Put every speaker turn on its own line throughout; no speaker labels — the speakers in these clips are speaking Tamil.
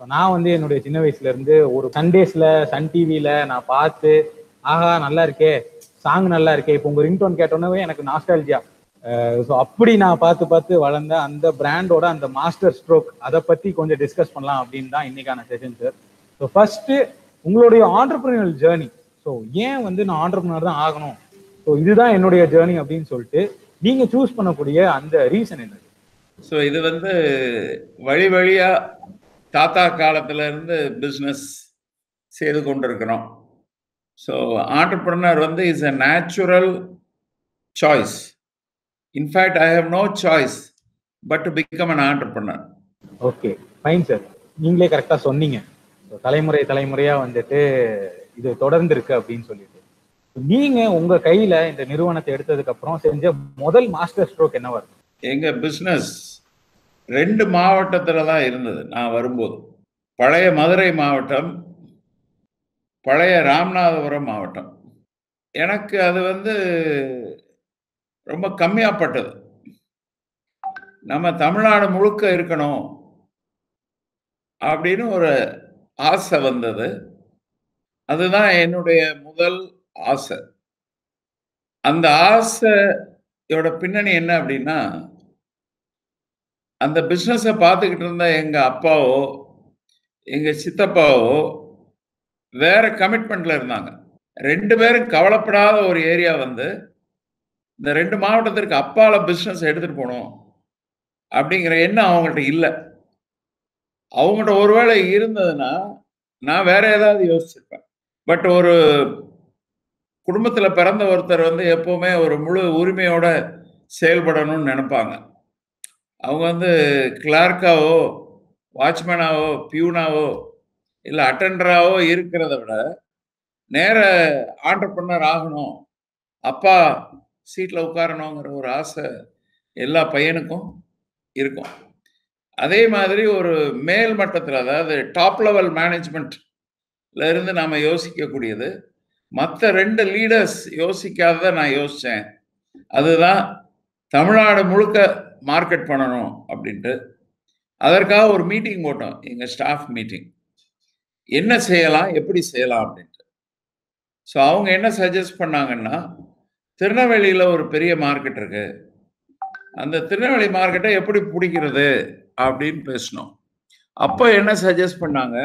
நான் வந்து என்னுடைய சின்ன வயசுல இருந்து ஒரு சண்டேஸ்ல சன் டிவில நான் பார்த்து ஆஹா நல்லா இருக்கே சாங் நல்லா இருக்கே இப்போ உங்க ரிங்டோன் கேட்டோன்னே எனக்கு நாஸ்டாலஜியா ஸோ அப்படி நான் பார்த்து பார்த்து வளர்ந்த அந்த பிராண்டோட அந்த மாஸ்டர் ஸ்ட்ரோக் அதை பத்தி கொஞ்சம் டிஸ்கஸ் பண்ணலாம் அப்படின்னு தான் இன்னைக்கான செஷன் சார் ஸோ ஃபர்ஸ்ட் உங்களுடைய ஆண்டர்பிரினல் ஜேர்னி ஸோ ஏன் வந்து நான் ஆண்டர்பிரினர் தான் ஆகணும் ஸோ இதுதான் என்னுடைய ஜேர்னி அப்படின்னு சொல்லிட்டு நீங்க சூஸ் பண்ணக்கூடிய அந்த ரீசன் என்னது
ஸோ இது வந்து வழி வழியா தாத்தா காலத்துல இருந்து பிஸ்னஸ் செய்து கொண்டிருக்கிறோம் ஸோ ஆண்டர்பிரினர் வந்து is a natural choice in fact I have no choice but to become an entrepreneur
okay fine sir நீங்களே கரெக்டாக சொன்னீங்க So, தலைமுறை தலைமுறையா வந்துட்டு இது தொடர்ந்து இருக்கு அப்படின்னு சொல்லிட்டு நீங்க உங்க கையில இந்த நிறுவனத்தை எடுத்ததுக்கு அப்புறம் செஞ்ச முதல் மாஸ்டர் ஸ்ட்ரோக் என்னவா இருக்கும்
எங்க பிஸ்னஸ் ரெண்டு மாவட்டத்துல தான் இருந்தது நான் வரும்போது பழைய மதுரை மாவட்டம் பழைய ராமநாதபுரம் மாவட்டம் எனக்கு அது வந்து ரொம்ப கம்மியாப்பட்டது நம்ம தமிழ்நாடு முழுக்க இருக்கணும் அப்படின்னு ஒரு ஆசை வந்தது அதுதான் என்னுடைய முதல் ஆசை அந்த ஆசையோட பின்னணி என்ன அப்படின்னா அந்த பிஸ்னஸை பார்த்துக்கிட்டு இருந்த எங்க அப்பாவோ எங்க சித்தப்பாவோ வேற கமிட்மெண்ட்ல இருந்தாங்க ரெண்டு பேரும் கவலைப்படாத ஒரு ஏரியா வந்து இந்த ரெண்டு மாவட்டத்திற்கு அப்பால பிஸ்னஸ் எடுத்துட்டு போகணும் அப்படிங்கிற எண்ணம் அவங்கள்ட்ட இல்லை அவங்கள்ட்ட ஒருவேளை இருந்ததுன்னா நான் வேற ஏதாவது யோசிச்சிருப்பேன் பட் ஒரு குடும்பத்தில் பிறந்த ஒருத்தர் வந்து எப்பவுமே ஒரு முழு உரிமையோட செயல்படணும்னு நினைப்பாங்க அவங்க வந்து கிளார்க்காவோ வாட்ச்மேனாவோ பியூனாவோ இல்லை அட்டண்டராவோ இருக்கிறத விட நேர ஆண்டர்பனர் ஆகணும் அப்பா சீட்டில் உட்காரணுங்கிற ஒரு ஆசை எல்லா பையனுக்கும் இருக்கும் அதே மாதிரி ஒரு மேல் மட்டத்தில் அதாவது டாப் லெவல் மேனேஜ்மெண்ட்ல இருந்து நாம் யோசிக்கக்கூடியது மற்ற ரெண்டு லீடர்ஸ் யோசிக்காததை நான் யோசித்தேன் அதுதான் தமிழ்நாடு முழுக்க மார்க்கெட் பண்ணணும் அப்படின்ட்டு அதற்காக ஒரு மீட்டிங் போட்டோம் எங்கள் ஸ்டாஃப் மீட்டிங் என்ன செய்யலாம் எப்படி செய்யலாம் அப்படின்ட்டு ஸோ அவங்க என்ன சஜஸ்ட் பண்ணாங்கன்னா திருநெல்வேலியில் ஒரு பெரிய மார்க்கெட் இருக்கு அந்த திருநெல்வேலி மார்க்கெட்டை எப்படி பிடிக்கிறது அப்படின்னு பேசினோம் அப்போ என்ன சஜஸ்ட் பண்ணாங்க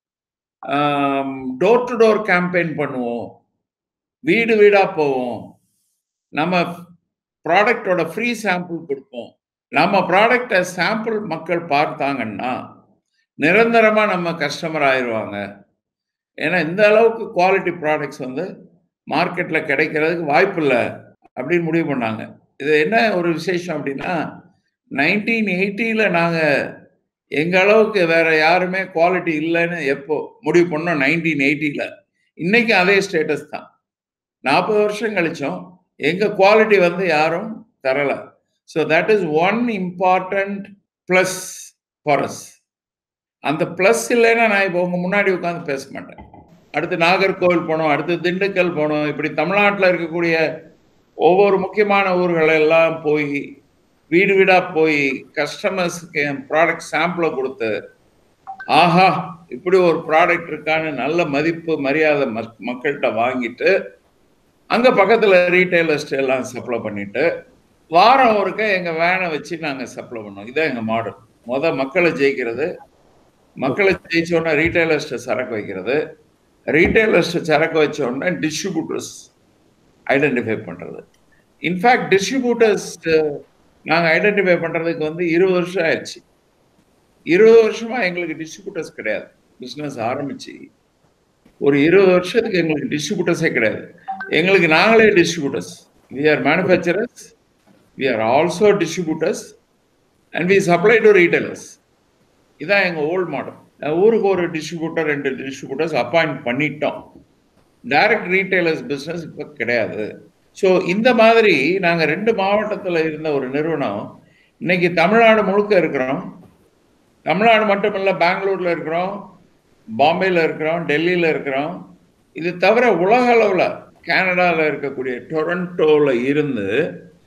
டோர் டு டோர் கேம்பெயின் பண்ணுவோம் வீடு வீடாக போவோம் நம்ம ப்ராடக்டோட ஃப்ரீ சாம்பிள் கொடுப்போம் நம்ம ப்ராடக்டை சாம்பிள் மக்கள் பார்த்தாங்கன்னா நிரந்தரமாக நம்ம கஸ்டமர் ஆயிடுவாங்க ஏன்னா இந்த அளவுக்கு குவாலிட்டி ப்ராடக்ட்ஸ் வந்து மார்க்கெட்டில் கிடைக்கிறதுக்கு வாய்ப்பு இல்லை அப்படின்னு முடிவு பண்ணாங்க இது என்ன ஒரு விசேஷம் அப்படின்னா நைன்டீன் எயிட்டியில் நாங்கள் எங்கள் அளவுக்கு வேற யாருமே குவாலிட்டி இல்லைன்னு எப்போ முடிவு பண்ணோம் நைன்டீன் எயிட்டியில் இன்னைக்கு அதே ஸ்டேட்டஸ் தான் நாற்பது வருஷம் கழிச்சோம் எங்கள் குவாலிட்டி வந்து யாரும் தரலை so that is one important plus for us அந்த ப்ளஸ் இல்லைன்னா நான் இப்போ உங்க முன்னாடி உட்காந்து பேச மாட்டேன் அடுத்து நாகர்கோவில் போனோம் அடுத்து திண்டுக்கல் போனோம் இப்படி தமிழ்நாட்டில் இருக்கக்கூடிய ஒவ்வொரு முக்கியமான ஊர்கள் எல்லாம் போய் வீடு வீடா போய் கஸ்டமர்ஸுக்கு என் ப்ராடக்ட் சாம்பிளை கொடுத்து ஆஹா இப்படி ஒரு ப்ராடக்ட் இருக்கான்னு நல்ல மதிப்பு மரியாதை மக்கள்கிட்ட வாங்கிட்டு அங்க பக்கத்துல ரீட்டைலர்ஸ்ட் எல்லாம் சப்ளை பண்ணிட்டு வாரம் ஒருக்க எங்க வேனை வச்சு நாங்க சப்ளை பண்ணோம் இதான் எங்க மாடல் முத மக்களை ஜெயிக்கிறது மக்களை ஜெயிச்ச உடனே ரீட்டைலர்ஸ்ட சரக்கு வைக்கிறது ரீட்டைலர்ஸ்ட சரக்கு வச்ச உடனே டிஸ்ட்ரிபியூட்டர்ஸ் ஐடென்டிஃபை பண்றது இன்ஃபேக்ட் டிஸ்ட்ரிபியூட்டர்ஸ் நாங்க ஐடென்டிஃபை பண்றதுக்கு வந்து இருபது வருஷம் ஆயிடுச்சு இருபது வருஷமா எங்களுக்கு டிஸ்ட்ரிபியூட்டர்ஸ் கிடையாது பிஸ்னஸ் ஆரம்பிச்சு ஒரு இருபது வருஷத்துக்கு எங்களுக்கு டிஸ்ட்ரிபியூட்டர்ஸே கிடையாது எங்களுக்கு நாங்களே distributors we are manufacturers we are also distributors and we supply to retailers இதான் எங்கள் ஓல்டு மாடல் ஊருக்கு ஒரு டிஸ்ட்ரிபியூட்டர் ரெண்டு டிஸ்ட்ரிபியூட்டர்ஸ் அப்பாயிண்ட் பண்ணிட்டோம் டைரக்ட் ரீட்டைலர்ஸ் பிஸ்னஸ் இப்போ கிடையாது ஸோ இந்த மாதிரி நாங்கள் ரெண்டு மாவட்டத்தில் இருந்த ஒரு நிறுவனம் இன்னைக்கு தமிழ்நாடு முழுக்க இருக்கிறோம் தமிழ்நாடு மட்டும் இல்லை பெங்களூர்ல இருக்கிறோம் பாம்பேல இருக்கிறோம் டெல்லியில இருக்கிறோம் இது தவிர உலக அளவில் கனடாவில் இருக்கக்கூடிய டொரண்டோவில் இருந்து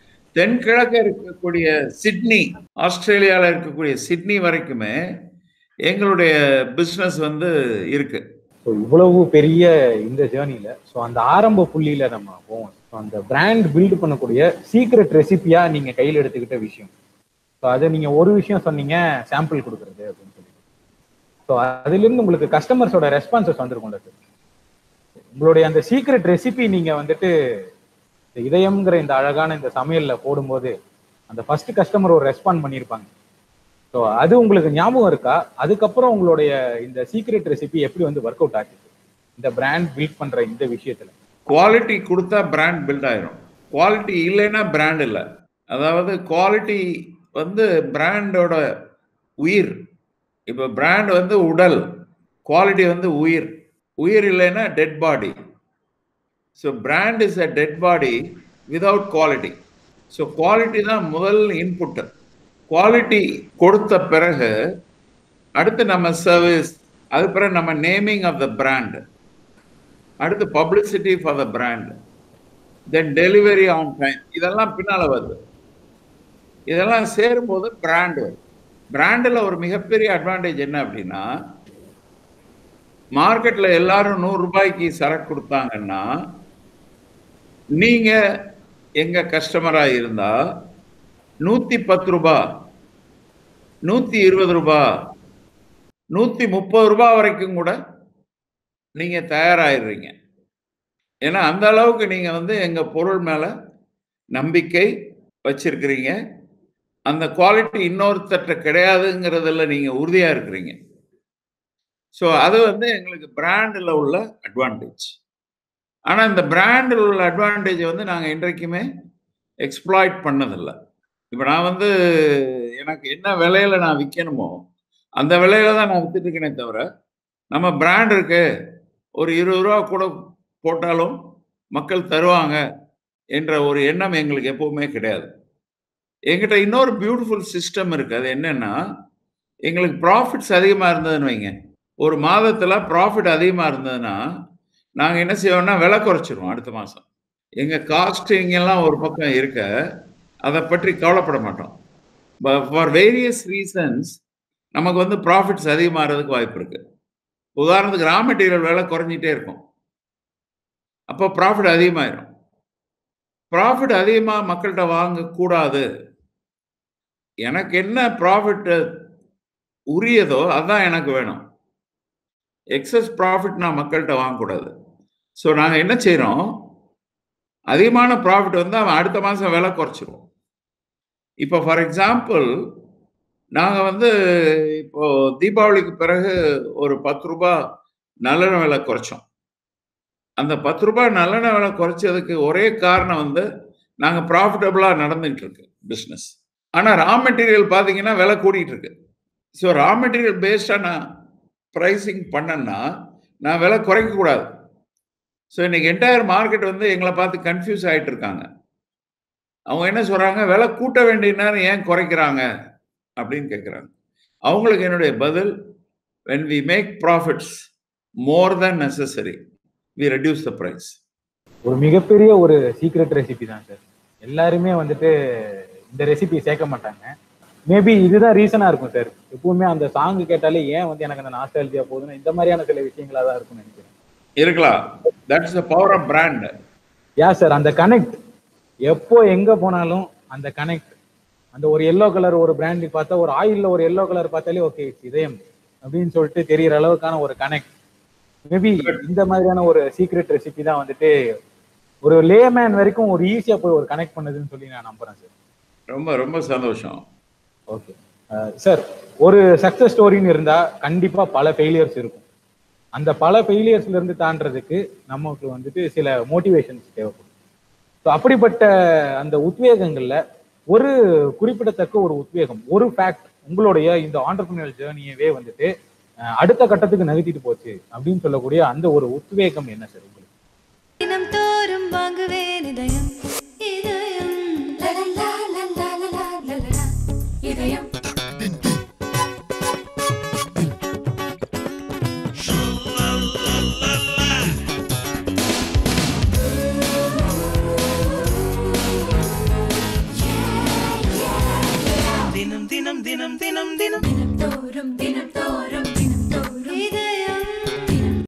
தென்கிழக்க இருக்கக்கூடிய சிட்னி ஆஸ்திரேலியாவில் இருக்கக்கூடிய சிட்னி வரைக்குமே எங்களுடைய பிஸ்னஸ் வந்து இருக்கு
ஸோ இவ்வளவு பெரிய இந்த ஜேர்னில ஸோ அந்த ஆரம்ப புள்ளியில நம்ம போவோம் ஸோ அந்த பிராண்ட் பில்ட் பண்ணக்கூடிய சீக்ரெட் ரெசிபியா நீங்க கையில் எடுத்துக்கிட்ட விஷயம் ஸோ அதை நீங்க ஒரு விஷயம் சொன்னீங்க சாம்பிள் கொடுக்குறது அப்படின்னு சொல்லி ஸோ அதிலிருந்து உங்களுக்கு கஸ்டமர்ஸோட ரெஸ்பான்சஸ் வந்திருக்கும்ல சார் உங்களுடைய அந்த சீக்ரெட் ரெசிபி நீங்க வந்துட்டு இந்த இதயம்ங்கிற இந்த அழகான இந்த சமையல்ல போடும்போது அந்த ஃபர்ஸ்ட் கஸ்டமர் ஒரு ரெஸ்பாண்ட் பண்ணியிருப்பாங்க ஸோ அது உங்களுக்கு ஞாபகம் இருக்கா அதுக்கப்புறம் உங்களுடைய இந்த சீக்ரெட் ரெசிபி எப்படி வந்து ஒர்க் அவுட் ஆச்சு இந்த பிராண்ட் பில்ட் பண்ற இந்த விஷயத்துல
குவாலிட்டி கொடுத்தா பிராண்ட் பில்ட் ஆயிரும் குவாலிட்டி இல்லைன்னா பிராண்ட் இல்லை அதாவது குவாலிட்டி வந்து பிராண்டோட உயிர் இப்போ பிராண்ட் வந்து உடல் குவாலிட்டி வந்து உயிர் உயிர் இல்லைன்னா dead body so brand is a dead body without quality so quality தான் முதல் இன்புட்டு குவாலிட்டி கொடுத்த பிறகு அடுத்து நம்ம சர்வீஸ் அது பிறகு நம்ம நேமிங் ஆஃப் த பிராண்ட் அடுத்து publicity for the brand then delivery on time இதெல்லாம் பின்னால வருது இதெல்லாம் சேரும்போது பிராண்ட் வருது பிராண்டில் ஒரு மிகப்பெரிய அட்வான்டேஜ் என்ன அப்படின்னா மார்க்கெட்ல எல்லாரும் நூறு ரூபாய்க்கு சரக்கு கொடுத்தாங்கன்னா நீங்க எங்க கஸ்டமரா இருந்தா நூத்தி பத்து ரூபா நூத்தி இருபது ரூபா நூத்தி முப்பது ரூபாய் வரைக்கும் கூட நீங்க தயாராகிடுறீங்க ஏன்னா அந்த அளவுக்கு நீங்க வந்து எங்க பொருள் மேல நம்பிக்கை வச்சிருக்கிறீங்க அந்த குவாலிட்டி இன்னொருத்தட்ட கிடையாதுங்கிறதுல நீங்க உறுதியா இருக்கிறீங்க ஸோ அது வந்து எங்களுக்கு பிராண்டில் உள்ள அட்வான்டேஜ் ஆனால் இந்த பிராண்டில் உள்ள அட்வான்டேஜை வந்து நாங்கள் இன்றைக்குமே எக்ஸ்ப்ளாய்ட் பண்ணதில்லை இப்போ நான் வந்து எனக்கு என்ன விலையில நான் விற்கணுமோ அந்த விலையில தான் நான் வித்துட்டு இருக்கேனே தவிர நம்ம பிராண்ட் இருக்கு ஒரு இருபது ரூபா கூட போட்டாலும் மக்கள் தருவாங்க என்ற ஒரு எண்ணம் எங்களுக்கு எப்பவுமே கிடையாது எங்கிட்ட இன்னொரு பியூட்டிஃபுல் சிஸ்டம் இருக்கு அது என்னன்னா எங்களுக்கு ப்ராஃபிட்ஸ் அதிகமாக இருந்ததுன்னு வைங்க ஒரு மாதத்தில் ப்ராஃபிட் அதிகமாக இருந்ததுன்னா நாங்கள் என்ன செய்வோம்னா விலை குறைச்சிருவோம் அடுத்த மாதம் எங்கள் காஸ்டிங் எல்லாம் ஒரு பக்கம் இருக்க அதை பற்றி கவலைப்பட மாட்டோம் ஃபார் வேரியஸ் ரீசன்ஸ் நமக்கு வந்து ப்ராஃபிட்ஸ் அதிகமாகிறதுக்கு வாய்ப்பு இருக்கு உதாரணத்துக்கு ரா மெட்டீரியல் விலை குறைஞ்சிட்டே இருக்கும் அப்போ ப்ராஃபிட் அதிகமாயிரும் ப்ராஃபிட் அதிகமாக மக்கள்கிட்ட வாங்கக்கூடாது எனக்கு என்ன ப்ராஃபிட் உரியதோ அதுதான் எனக்கு வேணும் எக்ஸஸ் ப்ராஃபிட் நான் மக்கள்கிட்ட வாங்கக்கூடாது ஸோ நாங்கள் என்ன செய்கிறோம் அதிகமான ப்ராஃபிட் வந்து அவன் அடுத்த மாதம் விலை குறைச்சிருவோம் இப்போ ஃபார் எக்ஸாம்பிள் நாங்கள் வந்து இப்போ தீபாவளிக்கு பிறகு ஒரு பத்து ரூபாய் நல்லெண்ணெய் விலை குறைச்சோம் அந்த பத்து ரூபாய் நல்லெண்ணெய் விலை குறைச்சதுக்கு ஒரே காரணம் வந்து நாங்கள் ப்ராஃபிட்டபுளாக நடந்துட்டு இருக்கு பிஸ்னஸ் ஆனால் ரா மெட்டீரியல் பார்த்தீங்கன்னா விலை கூடிட்டு இருக்கு ஸோ ரா மெட்டீரியல் பேஸ்டாக நான் ப்ரைஸிங் பண்ணேன்னா நான் விலை குறைக்கக்கூடாது ஸோ இன்னைக்கு என்டையர் மார்க்கெட் வந்து எங்களை பார்த்து கன்ஃபியூஸ் ஆகிட்டு இருக்காங்க அவங்க என்ன சொல்கிறாங்க விலை கூட்ட வேண்டிய நேரம் ஏன் குறைக்கிறாங்க அப்படின்னு கேட்குறாங்க அவங்களுக்கு என்னுடைய பதில் when we make profits more than necessary we reduce the price
ஒரு மிகப்பெரிய ஒரு சீக்ரெட் ரெசிபி தான் சார் எல்லாருமே வந்துட்டு இந்த ரெசிபி சேர்க்க மாட்டாங்க மேபி இதுதான் ரீசனா இருக்கும் சார் எப்பவுமே அந்த சாங் கேட்டாலே ஏன் வந்து எனக்கு அந்த நாஸ்டாலஜியா போகுதுன்னா இந்த மாதிரியான சில விஷயங்களா தான் இருக்கும்னு நினைக்கிறேன்
இருக்கலாம் that's the power of brand
yeah sir அந்த கனெக்ட் எப்போ எங்க போனாலும் அந்த கனெக்ட் அந்த ஒரு எல்லோ கலர் ஒரு பிராண்டி பார்த்தா ஒரு ஆயில்ல ஒரு எல்லோ கலர் பார்த்தாலே ஓகே இதயம் அப்படின்னு சொல்லிட்டு தெரியற அளவுக்கான ஒரு கனெக்ட் மேபி இந்த மாதிரியான ஒரு சீக்ரெட் ரெசிபி தான் வந்துட்டு ஒரு லேமேன் வரைக்கும் ஒரு ஈஸியா போய் ஒரு கனெக்ட் பண்ணுதுன்னு சொல்லி நான் நம்புறேன் சார்
ரொம்ப ரொம்ப சந்தோஷம்
ஓகே சார் ஒரு சக்சஸ் ஸ்டோரின்னு இருந்தா கண்டிப்பா பல ஃபெயிலியர்ஸ் இருக்கும் அந்த பல ஃபெயிலியர்ஸ்ல இருந்து தாண்டறதுக்கு நமக்கு வந்துட்டு சில மோட்டிவேஷன்ஸ் தேவைப்படும் ஸோ அப்படிப்பட்ட அந்த உத்வேகங்கள்ல ஒரு குறிப்பிடத்தக்க ஒரு உத்வேகம் ஒரு ஃபேக்ட் உங்களுடைய இந்த ஆண்டர்பிரினியல் ஜேர்னியவே வந்துட்டு அஹ், அடுத்த கட்டத்துக்கு நகர்த்திட்டு போச்சு அப்படின்னு சொல்லக்கூடிய அந்த ஒரு உத்வேகம் என்ன சார் உங்களுக்கு
தினம் தோறும் வாங்குவேன் இதயம் இதயம் லலலா, லலலா, லலலா, லலலா. இதயம்
தினம் தினம் தினம் தினம் தினம் தினம்
தினம் தோறும் தினம் தோறும் தினம் தோறும் இதயம்